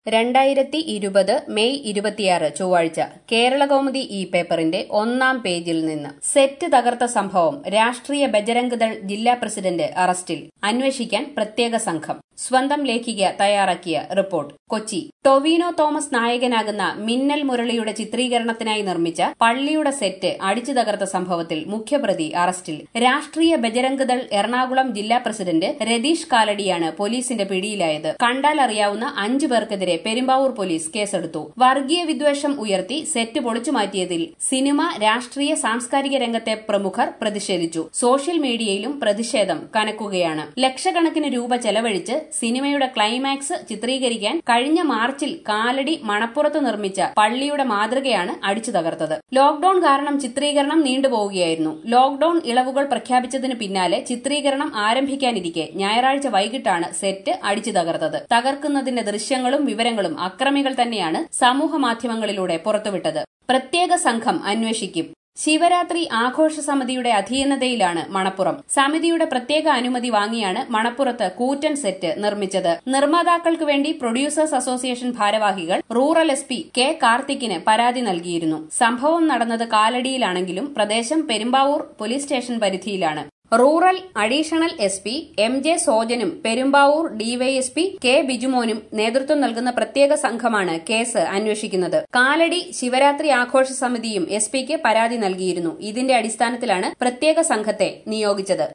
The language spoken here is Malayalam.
രണ്ടായിരത്തി ഇരുപത് മെയ് ഇരുപത്തിയാറ് ചൊവ്വാഴ്ച കേരളകൗമുദി ഈ പേപ്പറിന്റെ ഒന്നാം പേജിൽ നിന്ന് സെറ്റ് തകർത്ത സംഭവം രാഷ്ട്രീയ ബജരംഗ് ദൾ ജില്ലാ പ്രസിഡന്റ് അറസ്റ്റിൽ അന്വേഷിക്കാൻ പ്രത്യേക സംഘം സ്വന്തം ലേഖിക തയ്യാറാക്കിയ റിപ്പോർട്ട് കൊച്ചി ടൊവീനോ തോമസ് നായകനാകുന്ന മിന്നൽ മുരളിയുടെ ചിത്രീകരണത്തിനായി നിർമ്മിച്ച പള്ളിയുടെ സെറ്റ് അടിച്ചു തകർത്ത സംഭവത്തിൽ മുഖ്യപ്രതി അറസ്റ്റിൽ രാഷ്ട്രീയ ബജരംഗ് ദൾ എറണാകുളം ജില്ലാ പ്രസിഡന്റ് രതീഷ് കാലടിയാണ് പോലീസിന്റെ പിടിയിലായത് കണ്ടാൽ അറിയാവുന്ന അഞ്ചു പേർക്കെതിരെ പെരുമ്പാവൂർ പോലീസ് കേസെടുത്തു വർഗീയ വിദ്വേഷം ഉയർത്തി സെറ്റ് പൊളിച്ചുമാറ്റിയതിൽ സിനിമ രാഷ്ട്രീയ സാംസ്കാരിക രംഗത്തെ പ്രമുഖർ പ്രതിഷേധിച്ചു സോഷ്യൽ മീഡിയയിലും പ്രതിഷേധം കനക്കുകയാണ് ലക്ഷക്കണക്കിന് രൂപ ചെലവഴിച്ച് സിനിമയുടെ ക്ലൈമാക്സ് ചിത്രീകരിക്കാൻ കഴിഞ്ഞ മാർച്ചിൽ കാലടി മണപ്പുറത്ത് നിർമ്മിച്ച പള്ളിയുടെ മാതൃകയാണ് അടിച്ചു തകർത്തത് ലോക്ഡൌൺ കാരണം ചിത്രീകരണം നീണ്ടുപോവുകയായിരുന്നു ലോക്ഡൌൺ ഇളവുകൾ പ്രഖ്യാപിച്ചതിന് പിന്നാലെ ചിത്രീകരണം ആരംഭിക്കാനിരിക്കെ ഞായറാഴ്ച വൈകിട്ടാണ് സെറ്റ് അടിച്ചു തകർത്തത് തകർക്കുന്നതിന്റെ ദൃശ്യങ്ങളും വിവരങ്ങളും അക്രമികൾ തന്നെയാണ് സമൂഹ മാധ്യമങ്ങളിലൂടെ പുറത്തുവിട്ടത് പ്രത്യേക സംഘം അന്വേഷിക്കും ശിവരാത്രി ആഘോഷ സമിതിയുടെ അധീനതയിലാണ് മണപ്പുറം സമിതിയുടെ പ്രത്യേക അനുമതി വാങ്ങിയാണ് മണപ്പുറത്ത് കൂറ്റൻ സെറ്റ് നിർമ്മിച്ചത് നിർമ്മാതാക്കൾക്ക് വേണ്ടി പ്രൊഡ്യൂസേഴ്സ് അസോസിയേഷൻ ഭാരവാഹികൾ റൂറൽ എസ് പി കെ കാർത്തിക്കിന് പരാതി നൽകിയിരുന്നു സംഭവം നടന്നത് കാലടിയിലാണെങ്കിലും പ്രദേശം പെരുമ്പാവൂർ പോലീസ് സ്റ്റേഷൻ പരിധിയിലാണ് rural additional S P M J സോജനും പെരുമ്പാവൂർ ഡിവൈഎസ്പി കെ ബിജുമോനും നേതൃത്വം നൽകുന്ന പ്രത്യേക സംഘമാണ് കേസ് അന്വേഷിക്കുന്നത് കാലടി ശിവരാത്രി ആഘോഷ സമിതിയും എസ് പിക്ക് പരാതി നൽകിയിരുന്നു ഇതിന്റെ അടിസ്ഥാനത്തിലാണ് പ്രത്യേക സംഘത്തെ നിയോഗിച്ചത്